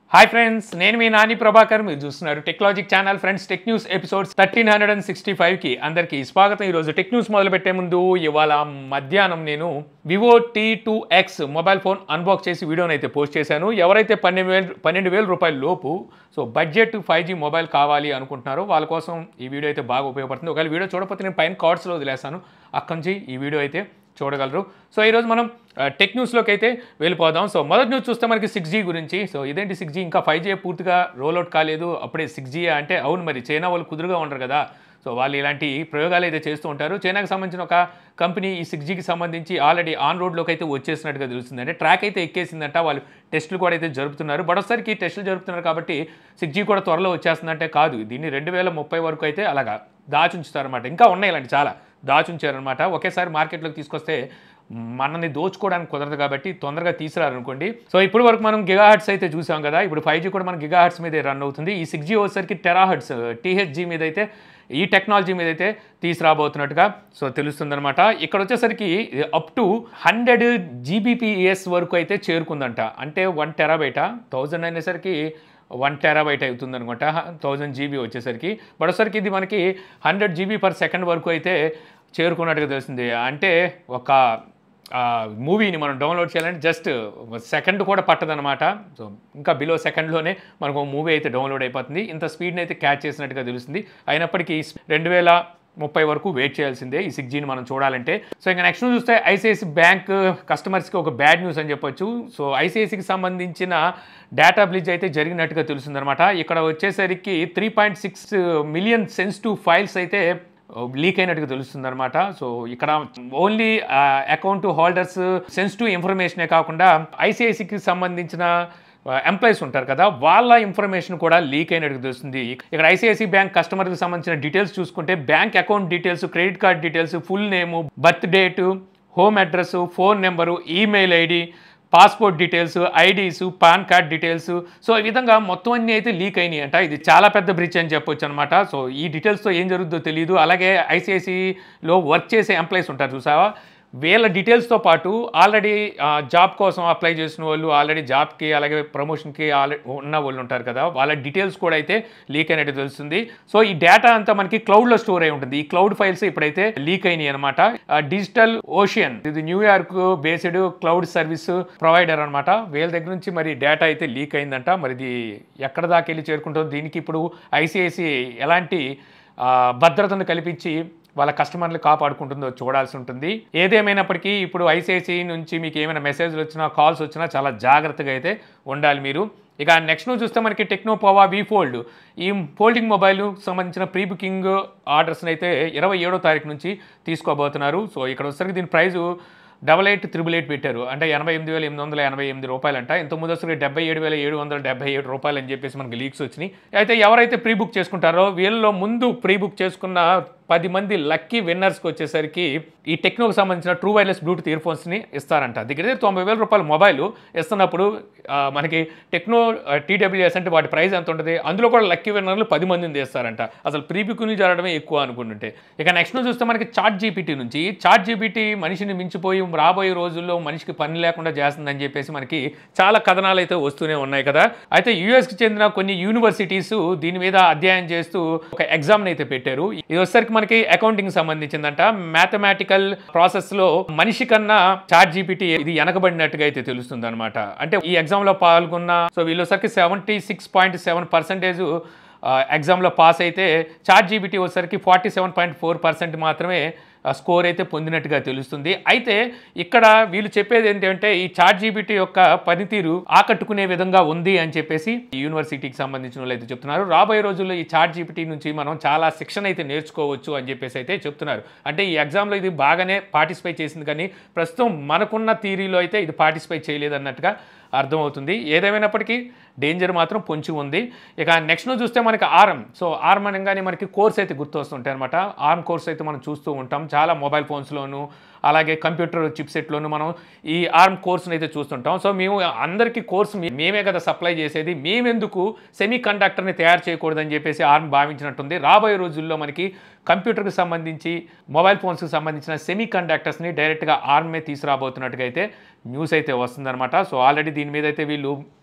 hi friends నేను మీ నాని ప్రభాకర్ మీరు చూస్తున్నారు technologic channel friends tech news episodes thirteen hundred and sixty ఫైవ్కి అందరికీ స్వాగతం ఈరోజు టెక్ న్యూస్ మొదలు పెట్టే ముందు ఇవాళ మధ్యాహ్నం నేను Vivo T two X mobile phone unbox చేసి వీడియోని అయితే పోస్ట్ చేశాను ఎవరైతే పన్నెండు వేలు పన్నెండు వేల రూపాయల లోపు so budget five G mobile కావాలి అనుకుంటున్నారో వాళ్ళ కోసం ఈ వీడియో అయితే బాగా ఉపయోగపడుతుంది ఒకవేళ వీడియో చూడకపోతే నేను పైన కార్డ్స్లో వదిలేస్తాను అక్కడి నుంచి ఈ వీడియో అయితే చూడగలరు సో ఈరోజు మనం ఆ, టెక్ న్యూస్లోకి అయితే వెళ్ళిపోదాం సో మొదటి న్యూస్ చూస్తే మనకి సిక్స్ జీ గురించి సో ఇదేంటి సిక్స్ జీ ఇంకా ఫైవ్ జీ పూర్తిగా రోల్ అవుట్ కాలేదు అప్పుడే సిక్స్ జీ అంటే అవును మరి చైనా వాళ్ళు కుదురుగా ఉండరు కదా సో వాళ్ళు ఇలాంటి ప్రయోగాలు అయితే చేస్తూ ఉంటారు చైనాకి సంబంధించిన ఒక కంపెనీ ఈ సిక్స్ జీకి సంబంధించి ఆల్రెడీ ఆన్ రోడ్లోకి అయితే వచ్చేసినట్టుగా తెలుస్తుంది అంటే ట్రాక్ అయితే ఎక్కేసిందంట వాళ్ళు టెస్టులు కూడా అయితే జరుపుతున్నారు బడోసారికి టెస్టులు జరుపుతున్నారు కాబట్టి సిక్స్ జీ కూడా త్వరలో వచ్చేస్తుందంటే కాదు దీన్ని రెండు వేల ముప్పై వరకు అయితే అలాగా దాచుంచుతారనమాట ఇంకా ఉన్నాయి ఇలాంటి చాలా దాచుంచారనమాట ఒకేసారి మార్కెట్లోకి తీసుకొస్తే మనల్ని దోచుకోవడానికి కుదరదు కాబట్టి తొందరగా తీసుకురారనుకోండి సో ఇప్పుడు వరకు మనం గిగా హర్ట్స్ అయితే చూసాం కదా ఇప్పుడు ఫైవ్ జీ కూడా మన గిగా హర్ట్స్ మీదే రన్ అవుతుంది ఈ సిక్స్ జీ వచ్చేసరికి టెరా హర్ట్స్ టీహెచ్జీ మీద అయితే ఈ టెక్నాలజీ మీద అయితే తీసుకురాబోతున్నట్టుగా సో తెలుస్తుందన్నమాట ఇక్కడ వచ్చేసరికి అప్ టు హండ్రెడ్ జీబీపీఎస్ వరకు అయితే చేరుకుందంట అంటే వన్ టెరాబైటా థౌజండ్ అనేసరికి వన్ టెరాబైట్ అవుతుంది అనుకుంటా థౌజండ్ జీబీ వచ్చేసరికి బడోసరికి ఇది మనకి హండ్రెడ్ జీబీ పర్ సెకండ్ వరకు అయితే చేరుకున్నట్టుగా తెలుస్తుంది అంటే ఒక ఆ, మూవీని మనం డౌన్లోడ్ చేయాలంటే జస్ట్ సెకండ్ కూడా పట్టదనమాట సో ఇంకా బిలో సెకండ్లోనే మనకు మూవీ అయితే డౌన్లోడ్ అయిపోతుంది ఇంత స్పీడ్ని అయితే క్యాచ్ చేసినట్టుగా తెలుస్తుంది అయినప్పటికీ రెండు వేల ముప్పై వరకు వెయిట్ చేయాల్సిందే ఈ సిక్స్ జీని మనం చూడాలంటే సో ఇంకా నెక్స్ట్ చూస్తే ఐసిఐసి బ్యాంక్ కస్టమర్స్కి ఒక బ్యాడ్ న్యూస్ అని చెప్పొచ్చు సో ఐసిఐసికి సంబంధించిన డేటా బ్లిజ్ అయితే జరిగినట్టుగా తెలుస్తుందన్నమాట ఇక్కడ వచ్చేసరికి three point six million sensitive files అయితే లీక్ అయినట్టుగా తెలుస్తుంది అనమాట సో ఇక్కడ ఓన్లీ అకౌంట్ హోల్డర్స్ సెన్సిటివ్ ఇన్ఫర్మేషనే కాకుండా ఐసిఐసికి సంబంధించిన ఎంప్లాయీస్ ఉంటారు కదా వాళ్ళ ఇన్ఫర్మేషన్ కూడా లీక్ అయినట్టుగా తెలుస్తుంది ఇక్కడ ఐసిఐసి బ్యాంక్ కస్టమర్కి సంబంధించిన డీటెయిల్స్ చూసుకుంటే bank account details credit card details full name birth date home address phone number email ID passport details IDs PAN card details so ఈ విధంగా మొత్తం అన్ని అయితే లీక్ అయినాయి అంట ఇది చాలా పెద్ద బ్రిడ్జ్ అని చెప్పొచ్చు అనమాట సో ఈ డీటెయిల్స్తో ఏం జరుగుతుందో తెలియదు అలాగే ఐసిఐసిలో వర్క్ చేసే ఎంప్లాయీస్ ఉంటారు చూసావా వీళ్ళ డీటెయిల్స్తో పాటు ఆల్రెడీ జాబ్ కోసం అప్లై చేసిన వాళ్ళు ఆల్రెడీ జాబ్కి అలాగే ప్రమోషన్కి ఆల్రెడీ ఉన్న వాళ్ళు ఉంటారు కదా వాళ్ళ డీటెయిల్స్ కూడా అయితే లీక్ అయినట్టు తెలుస్తుంది సో ఈ డేటా అంతా మనకి క్లౌడ్లో స్టోర్ అయి ఉంటుంది ఈ క్లౌడ్ ఫైల్స్ ఇప్పుడైతే లీక్ అయినాయి అనమాట డిజిటల్ ఓషియన్ ఇది New York based cloud service provider అనమాట వీళ్ళ దగ్గర నుంచి మరి డేటా అయితే లీక్ అయిందంట మరి ఇది ఎక్కడ దాకా వెళ్ళి చేరుకుంటుందో దీనికి ఇప్పుడు ఐసిఐసి ఎలాంటి ఆ, భద్రతను కల్పించి వాళ్ళ కస్టమర్లు కాపాడుకుంటుందో చూడాల్సి ఉంటుంది ఏదేమైనప్పటికీ ఇప్పుడు ఐసిఐసి నుంచి మీకు ఏమైనా మెసేజ్లు వచ్చినా కాల్స్ వచ్చినా చాలా జాగ్రత్తగా అయితే ఉండాలి మీరు ఇక నెక్స్ట్ నువ్వు చూస్తే మనకి టెక్నోపోవా వి ఫోల్డ్ ఈ ఫోల్డింగ్ మొబైల్ సంబంధించిన ప్రీ బుకింగ్ ఆర్డర్స్ని అయితే ఇరవై ఏడో తారీఖు నుంచి తీసుకోబోతున్నారు సో ఇక్కడ వచ్చేసరికి దీని price double eight triple eight పెట్టారు అంటే ఎనభై ఎనిమిది వేల ఎనిమిది వందల ఎనభై ఎనిమిది రూపాయలంట ఇంత ముందు అసలు డెబ్బై ఏడు వేల ఏడు వందల డెబ్బై ఏడు రూపాయలు అని చెప్పేసి మనకి లీక్స్ వచ్చినాయి అయితే ఎవరైతే ప్రీ బుక్ చేసుకుంటారో వీళ్ళలో ముందు ప్రీ బుక్ చేసుకున్న పది మంది లక్కీ విన్నర్స్కి వచ్చేసరికి ఈ టెక్నోకి సంబంధించిన ట్రూ వైర్లెస్ బ్లూటూత్ ఇయర్ ఫోన్స్ని ఇస్తారంట దగ్గర దగ్గర తొంభై వేల రూపాయల మొబైల్ ఇస్తున్నప్పుడు ఆ, మనకి టెక్నో టీడబ్ల్యూఎస్ అంటే వాటి ప్రైస్ ఎంత ఉంటుంది అందులో కూడా లక్కీ విన్నర్లు పది మందిని తీస్తారంట అసలు ప్రీ బుక్ని జరగడమే ఎక్కువ అనుకుంటుంటే ఇక నెక్స్ట్ చూస్తే మనకి చాట్ జీపీటీ నుంచి చాట్ జీపీటీ మనిషిని మించిపోయి రాబోయే రోజుల్లో మనిషికి పని లేకుండా చేస్తుందని చెప్పేసి మనకి చాలా కథనాలు అయితే వస్తూనే ఉన్నాయి కదా అయితే యుఎస్కి చెందిన కొన్ని యూనివర్సిటీస్ దీని మీద అధ్యయనం చేస్తూ ఒక ఎగ్జామ్ అయితే పెట్టారు ఇది వచ్చేసరికి మనకి అకౌంటింగ్ సంబంధించిందంట మ్యాథమెటికల్ ప్రాసెస్ లో మనిషి కన్నా చాట్ జీపీటీ ఇది వెనకబడినట్టుగా అయితే తెలుస్తుంది అనమాట అంటే ఈ ఎగ్జామ్ లో పాల్గొన్న సో వీళ్ళు వచ్చరికి seventy six point seven percentage ఎగ్జామ్లో పాస్ అయితే చాట్ జీబీటీ వచ్చేసరికి forty seven point four percent మాత్రమే స్కోర్ అయితే పొందినట్టుగా తెలుస్తుంది అయితే ఇక్కడ వీళ్ళు చెప్పేది ఏంటంటే ఈ చాట్ జీబీటీ యొక్క పనితీరు ఆకట్టుకునే విధంగా ఉంది అని చెప్పేసి ఈ యూనివర్సిటీకి సంబంధించిన వాళ్ళు అయితే చెప్తున్నారు రాబోయే రోజుల్లో ఈ చాట్ జీబీటీ నుంచి మనం చాలా శిక్షణ అయితే నేర్చుకోవచ్చు అని చెప్పేసి అయితే చెప్తున్నారు అంటే ఈ ఎగ్జామ్లో ఇది బాగానే పార్టిసిపేట్ చేసింది కానీ ప్రస్తుతం మనకున్న థీరీలో అయితే ఇది పార్టిసిపేట్ చేయలేదన్నట్టుగా అర్థమవుతుంది ఏదేమైనప్పటికీ డేంజర్ మాత్రం పొంచి ఉంది ఇక నెక్స్ట్ నువ్వు చూస్తే మనకి ఆర్ఎం సో ఆర్మ్ అనగానే మనకి కోర్స్ అయితే గుర్తొస్తుంటాయి అనమాట ఆర్మ్ కోర్స్ అయితే మనం చూస్తూ ఉంటాం చాలా మొబైల్ ఫోన్స్లోను అలాగే కంప్యూటర్ చిప్సెట్లోను మనం ఈ ఆర్మ్ కోర్స్ని అయితే చూస్తుంటాం సో మేము అందరికీ కోర్స్ మేమే కదా సప్లై చేసేది మేమెందుకు సెమీ కండక్టర్ని తయారు చేయకూడదని చెప్పేసి ఆర్మ్ భావించినట్టుంది రాబోయే రోజుల్లో మనకి కంప్యూటర్కి సంబంధించి మొబైల్ ఫోన్స్కి సంబంధించిన సెమీ కండక్టర్స్ని డైరెక్ట్గా ఆర్మే తీసుకురాబోతున్నట్టుగా అయితే న్యూస్ అయితే వస్తుందన్నమాట సో ఆల్రెడీ దీని మీద అయితే వీళ్ళు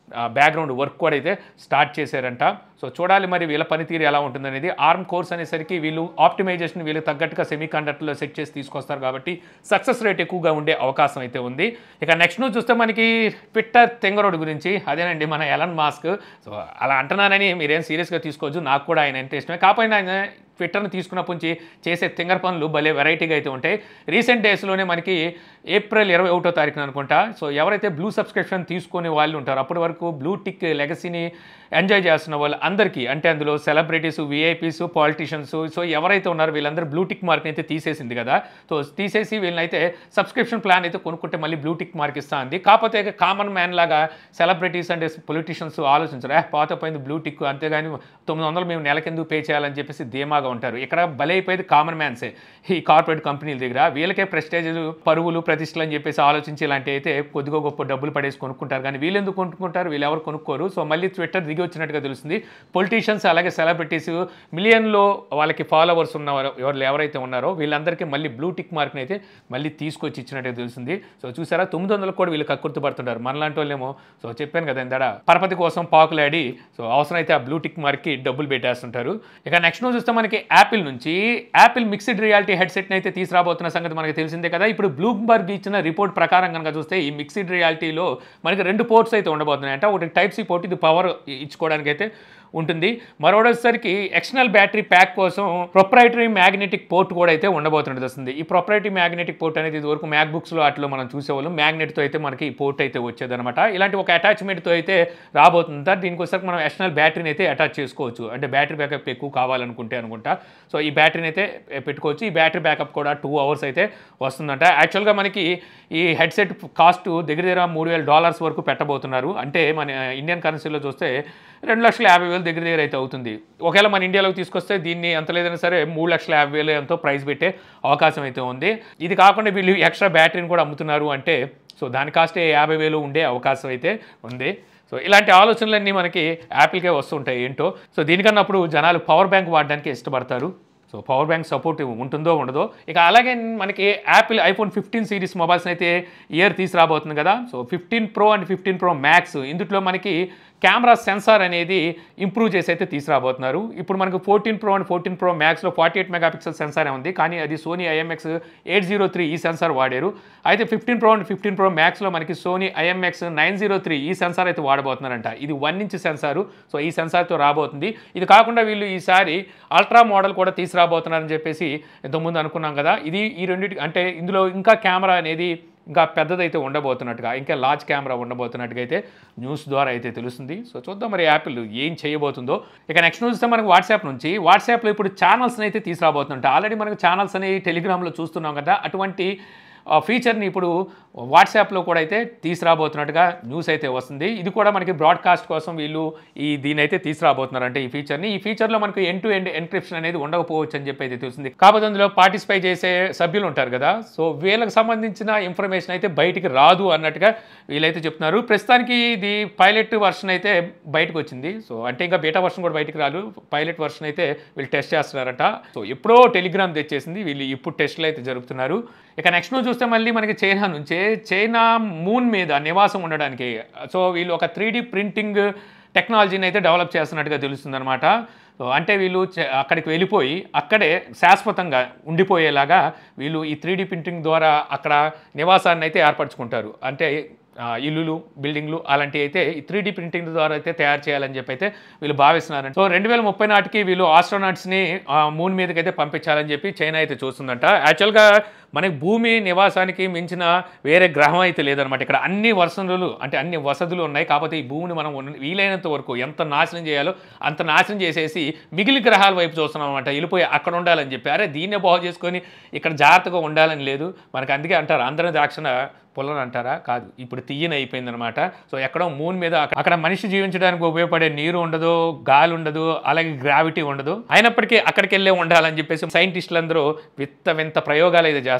బ్యాక్గ్రౌండ్ వర్క్ కూడా అయితే స్టార్ట్ చేశారంట సో చూడాలి మరి వీళ్ళ పనితీరు ఎలా ఉంటుందనేది ఆర్మ్ కోర్స్ అనేసరికి వీళ్ళు ఆప్టిమైజేషన్ వీళ్ళకి తగ్గట్టుగా సెమీ కండక్టర్లో సెట్ చేసి తీసుకొస్తారు కాబట్టి సక్సెస్ రేట్ ఎక్కువగా ఉండే అవకాశం అయితే ఉంది ఇక నెక్స్ట్ న్యూస్ చూస్తే మనకి ట్విట్టర్ తెంగరోడ్ గురించి అదేనండి మన ఎలన్ మాస్క్ సో అలా అంటున్నానని మీరేం సీరియస్గా తీసుకోవచ్చు నాకు కూడా ఆయన అంటే ఇష్టమే కాకపోతే ఆయన ట్విట్టర్ని తీసుకున్నప్పటి నుంచి చేసే తింగర్ పనులు భలే వెరైటీగా అయితే ఉంటాయి రీసెంట్ డేస్లోనే మనకి ఏప్రిల్ ఇరవై ఒకటో తారీఖున అనుకుంటా సో ఎవరైతే బ్లూ సబ్స్క్రిప్షన్ తీసుకునే వాళ్ళు ఉంటారో అప్పటి వరకు బ్లూ టిక్ లెగసీని ఎంజాయ్ చేస్తున్న వాళ్ళు అందరికీ అంటే అందులో సెలబ్రిటీస్ విఐపీస్ పాలిటీషియన్స్ సో ఎవరైతే ఉన్నారో వీళ్ళందరూ బ్లూ టిక్ మార్క్ అయితే తీసేసింది కదా సో తీసేసి వీళ్ళనైతే సబ్స్క్రిప్షన్ ప్లాన్ అయితే కొనుక్కుంటే మళ్ళీ బ్లూ టిక్ మార్క్ ఇస్తా ఉంది కాకపోతే కామన్ మ్యాన్ లాగా సెలబ్రిటీస్ అండ్ పొలిటీషియన్స్ ఆలోచించరు "ఏ, పాత పోయింది బ్లూ టిక్ అంతేగాని తొమ్మిది వందలు మేము నెలకెందుకు పే చేయాలని చెప్పేసి ధీమాగా ఉంటారు ఇక్కడ బలైపోయేది కామన్ మ్యాన్సే ఈ కార్పొరేట్ కంపెనీల దగ్గర వీళ్ళకే ప్రెస్టేజ్ పరువులు ప్రతిష్టలు అని చెప్పేసి ఆలోచించి ఇలాంటి అయితే కొద్దిగా గొప్ప డబ్బులు పడేసి కొనుక్కుంటారు కానీ వీళ్ళు ఎందుకు కొనుక్కుంటారు వీళ్ళు ఎవరు కొనుక్కోరు సో మళ్ళీ ట్విట్టర్ దిగి వచ్చినట్టుగా తెలుస్తుంది పొలిటీషియన్స్ అలాగే సెలబ్రిటీస్ మిలియన్లో వాళ్ళకి ఫాలోవర్స్ ఉన్నవారు ఎవరు ఎవరైతే ఉన్నారో వీళ్ళందరికీ మళ్ళీ బ్లూ టిక్ మార్క్ని అయితే మళ్ళీ తీసుకొచ్చి ఇచ్చినట్టుగా తెలుస్తుంది సో చూసారా తొమ్మిది వందలకు కూడా వీళ్ళు కక్కుర్తి పడుతుంటారు మనలాంటి వాళ్ళేమో సో చెప్పాను కదా ఇందాడ పరపతి కోసం పాకులాడి సో అవసరమైతే ఆ బ్లూ టిక్ మార్క్కి డబ్బులు పెట్టేస్తుంటారు ఇక నెక్స్ట్ న్యూస్ చూస్తే మనకి యాపిల్ నుంచి యాపిల్ మిక్స్డ్ రియాలిటీ హెడ్సెట్ని అయితే తీసుకురాబోతున్న సంగతి మనకి తెలిసిందే కదా ఇప్పుడు బ్లూంబర్గ్ ఇచ్చిన రిపోర్ట్ ప్రకారం కనుక చూస్తే ఈ మిక్స్డ్ రియాలిటీలో మనకి రెండు పోర్ట్స్ అయితే ఉండబోతున్నాయి అంటే ఒకటి టైప్ సి పోర్ట్ ఇది పవర్ ఇచ్చుకోవడానికి అయితే ఉంటుంది మరొకసారికి ఎక్స్టర్నల్ బ్యాటరీ ప్యాక్ కోసం ప్రొప్రైటరీ మ్యాగ్నెటిక్ పోర్ట్ కూడా అయితే ఉండబోతున్నది వస్తుంది ఈ ప్రొప్రైటరీ మ్యాగ్నెటిక్ పోర్ట్ అనేది ఇదివరకు మ్యాక్ బుక్స్లో అట్లా మనం చూసేవాళ్ళం మ్యాగ్నెట్తో అయితే మనకి ఈ పోర్ట్ అయితే వచ్చేదన్నమాట ఇలాంటి ఒక అటాచ్మెంట్తో అయితే రాబోతుంది దీనికి వచ్చేసరికి మనం ఎక్స్టర్నల్ బ్యాటరీని అయితే అటాచ్ చేసుకోవచ్చు అంటే బ్యాటరీ బ్యాకప్ ఎక్కువ కావాలనుకుంటే అనుకుంటా సో ఈ బ్యాటరీని అయితే పెట్టుకోవచ్చు ఈ బ్యాటరీ బ్యాకప్ కూడా టూ అవర్స్ అయితే వస్తుందంట యాక్చువల్గా మనకి ఈ హెడ్సెట్ కాస్ట్ దగ్గర దగ్గర మూడు వేల డాలర్స్ వరకు పెట్టబోతున్నారు అంటే మన ఇండియన్ కరెన్సీలో చూస్తే రెండు లక్షల యాభై వేలు దగ్గర దగ్గర అయితే అవుతుంది ఒకవేళ మన ఇండియాలోకి తీసుకొస్తే దీన్ని ఎంత లేదైనా సరే మూడు లక్షల యాభై వేలు ఎంతో ప్రైస్ పెట్టే అవకాశం అయితే ఉంది ఇది కాకుండా వీళ్ళు ఎక్స్ట్రా బ్యాటరీని కూడా అమ్ముతున్నారు అంటే సో దాని కాస్టే యాభై వేలు ఉండే అవకాశం అయితే ఉంది సో ఇలాంటి ఆలోచనలన్నీ మనకి యాపిల్కే వస్తుంటాయి ఏంటో సో దీనికన్నా అప్పుడు జనాలు పవర్ బ్యాంక్ వాడడానికి ఇష్టపడతారు సో పవర్ బ్యాంక్ సపోర్ట్ ఉంటుందో ఉండదో ఇక అలాగే మనకి Apple iPhone fifteen series mobiles అయితే ఇయర్ తీసుకురాబోతుంది కదా so fifteen pro and fifteen pro max ఇందులో మనకి కెమెరా సెన్సార్ అనేది ఇంప్రూవ్ చేసి అయితే తీసుకురాబోతున్నారు ఇప్పుడు మనకు fourteen pro and fourteen pro మ్యాక్స్లో ఫార్టీ ఎయిట్ మెగాపిక్సెల్ సెన్సార్ ఉంది కానీ అది Sony IMX eight zero three ఈ సెన్సార్ వాడారు అయితే fifteen pro and fifteen pro మ్యాక్స్లో మనకి Sony IMX nine zero three ఈ సెన్సార్ అయితే వాడబోతున్నారంట ఇది వన్ ఇంచ్ సెన్సారు సో ఈ సెన్సార్తో రాబోతుంది ఇది కాకుండా వీళ్ళు ఈసారి అల్ట్రా మోడల్ కూడా తీసుకురాబోతున్నారని చెప్పేసి ఇంతకుముందు అనుకున్నాం కదా ఇది ఈ రెండింటి అంటే ఇందులో ఇంకా కెమెరా అనేది ఇంకా పెద్దదైతే ఉండబోతున్నట్టుగా ఇంకా లార్జ్ కెమెరా ఉండబోతున్నట్టుగా అయితే న్యూస్ ద్వారా అయితే తెలుస్తుంది సో చూద్దాం మరి యాపిల్ ఏం చేయబోతుందో ఇక నెక్స్ట్ న్యూస్ వస్తే మనకు వాట్సాప్ నుంచి వాట్సాప్లో ఇప్పుడు ఛానల్స్ని అయితే తీసుకురాబోతుంట ఆల్రెడీ మనకు ఛానల్స్ అనేవి టెలిగ్రామ్లో చూస్తున్నాం కదా అటువంటి ఆ ఫీచర్ని ఇప్పుడు వాట్సాప్లో కూడా అయితే తీసుకురాబోతున్నట్టుగా న్యూస్ అయితే వస్తుంది ఇది కూడా మనకి బ్రాడ్కాస్ట్ కోసం వీళ్ళు ఈ దీని అయితే తీసుకురాబోతున్నారు అంటే ఈ ఫీచర్ని ఈ ఫీచర్లో మనకు ఎండ్ టు ఎండ్ ఎన్క్రిప్షన్ అనేది ఉండకపోవచ్చు అని చెప్పి అయితే తెలుస్తుంది కాకపోతే అందులో పార్టిసిపేట్ చేసే సభ్యులు ఉంటారు కదా సో వీళ్ళకి సంబంధించిన ఇన్ఫర్మేషన్ అయితే బయటికి రాదు అన్నట్టుగా వీళ్ళైతే చెప్తున్నారు ప్రస్తుతానికి ఇది పైలట్ వర్షన్ అయితే బయటకు వచ్చింది సో అంటే ఇంకా బీటా వర్షన్ కూడా బయటికి రాదు పైలట్ వర్షన్ అయితే వీళ్ళు టెస్ట్ చేస్తున్నారట సో ఎప్పుడో టెలిగ్రామ్ తెచ్చేసింది వీళ్ళు ఇప్పుడు టెస్టులు అయితే జరుపుతున్నారు ఇక నెక్స్ట్ నువ్వు చూస్తే మళ్ళీ మనకి చైనా నుంచే చైనా మూన్ మీద నివాసం ఉండడానికి సో వీళ్ళు ఒక త్రీ ప్రింటింగ్ టెక్నాలజీని అయితే డెవలప్ చేస్తున్నట్టుగా తెలుస్తుందన్నమాట సో అంటే వీళ్ళు చ- అక్కడికి వెళ్ళిపోయి అక్కడే శాశ్వతంగా ఉండిపోయేలాగా వీళ్ళు ఈ త్రీ ప్రింటింగ్ ద్వారా అక్కడ నివాసాన్ని అయితే ఏర్పరచుకుంటారు అంటే ఆ, ఇల్లులు బిల్డింగ్లు అలాంటివి అయితే ఈ త్రీ డీ ప్రింటింగ్ ద్వారా అయితే తయారు చేయాలని చెప్పి అయితే వీళ్ళు భావిస్తున్నారు సో రెండు వేల ముప్పై నాటికి వీళ్ళు ఆస్ట్రోనాట్స్ని మూన్ మీదకి అయితే పంపించాలని చెప్పి చైనా అయితే చూస్తుందంట యాక్చువల్గా మనకి భూమి నివాసానికి మించిన వేరే గ్రహం అయితే లేదనమాట ఇక్కడ అన్ని వసతులు అంటే అన్ని వసతులు ఉన్నాయి కాకపోతే ఈ భూమిని మనం ఉన్న- వీలైనంత వరకు ఎంత నాశనం చేయాలో అంత నాశనం చేసేసి మిగిలిన గ్రహాల వైపు చూస్తున్నాం అనమాట వెళ్ళిపోయి అక్కడ ఉండాలని చెప్పి అరే దీన్నే బాగు చేసుకొని ఇక్కడ జాగ్రత్తగా ఉండాలని లేదు మనకి అందుకే అంటారు అందరం దాక్షణ పొలం అంటారా కాదు ఇప్పుడు తీయన అయిపోయిందనమాట సో ఎక్కడో మూన్ మీద అక్క- అక్కడ మనిషి జీవించడానికి ఉపయోగపడే నీరు ఉండదు గాలి ఉండదు అలాగే గ్రావిటీ ఉండదు అయినప్పటికీ అక్కడికి వెళ్ళే ఉండాలని చెప్పేసి సైంటిస్టులు అందరూ విత్త వింత ప్రయోగాలు అయితే చేస్తున్నారు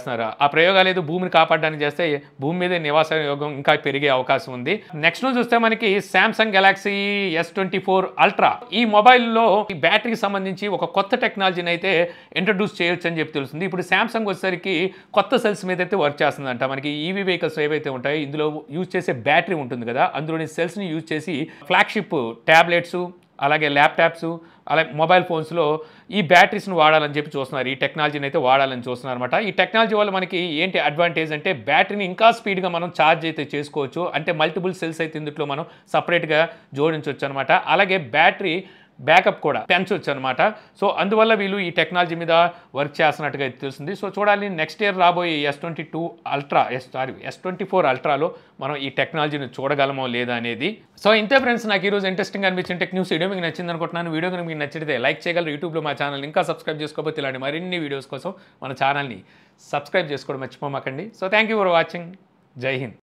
చేస్తున్నారు ఆ ప్రయోగాలు ఏదో భూమిని కాపాడడానికి చేస్తే భూమి మీద నివాస యోగం ఇంకా పెరిగే అవకాశం ఉంది నెక్స్ట్ ను చూస్తే మనకి Samsung Galaxy S twenty four ultra ఈ మొబైల్లో ఈ బ్యాటరీకి సంబంధించి ఒక కొత్త టెక్నాలజీని అయితే ఇంట్రడ్యూస్ చేయొచ్చు అని చెప్పి తెలుస్తుంది ఇప్పుడు శాంసంగ్ వచ్చేసరికి కొత్త సెల్స్ మీద అయితే వర్క్ చేస్తుందంట మనకి ఈవీ వెహికల్స్ ఏవైతే ఉంటాయో ఇందులో యూజ్ చేసే బ్యాటరీ ఉంటుంది కదా అందులోని సెల్స్ని యూజ్ చేసి ఫ్లాగ్షిప్ ట్యాబ్లెట్స్ అలాగే ల్యాప్టాప్స్ అలాగే మొబైల్ ఫోన్స్లో ఈ బ్యాటరీస్ని వాడాలని చెప్పి చూస్తున్నారు ఈ టెక్నాలజీని అయితే వాడాలని చూస్తున్నారు అనమాట ఈ టెక్నాలజీ వల్ల మనకి ఏంటి అడ్వాంటేజ్ అంటే బ్యాటరీని ఇంకా స్పీడ్గా మనం ఛార్జ్ అయితే చేసుకోవచ్చు అంటే మల్టిపుల్ సెల్స్ అయితే ఇందులో మనం సపరేట్గా జోడించవచ్చు అనమాట అలాగే బ్యాటరీ బ్యాకప్ కూడా పెంచవచ్చు అనమాట సో అందువల్ల వీళ్ళు ఈ టెక్నాలజీ మీద వర్క్ చేస్తున్నట్టుగా అయితే తెలుస్తుంది సో చూడాలి నెక్స్ట్ ఇయర్ రాబోయే S twenty two ultra S sorry S twenty four అల్ట్రాలో మనం ఈ టెక్నాలజీని చూడగలమో లేదా అనేది సో ఇంతే ఫ్రెండ్స్ నాకు ఈరోజు ఇంట్రెస్టింగ్ అనిపించిన టెక్ న్యూస్ వీడియో మీకు నచ్చింది అనుకుంటున్నాను వీడియో కనుక మీకు నచ్చితే లైక్ చేయగలరు యూట్యూబ్లో మా ఛానల్ ఇంకా సబ్స్క్రైబ్ చేసుకోకపోతే ఇలాంటి మరిన్ని వీడియోస్ కోసం మన ఛానల్ని సబ్స్క్రైబ్ చేసుకోవడం మర్చిపోమాకండి so thank you for watching జై హింద్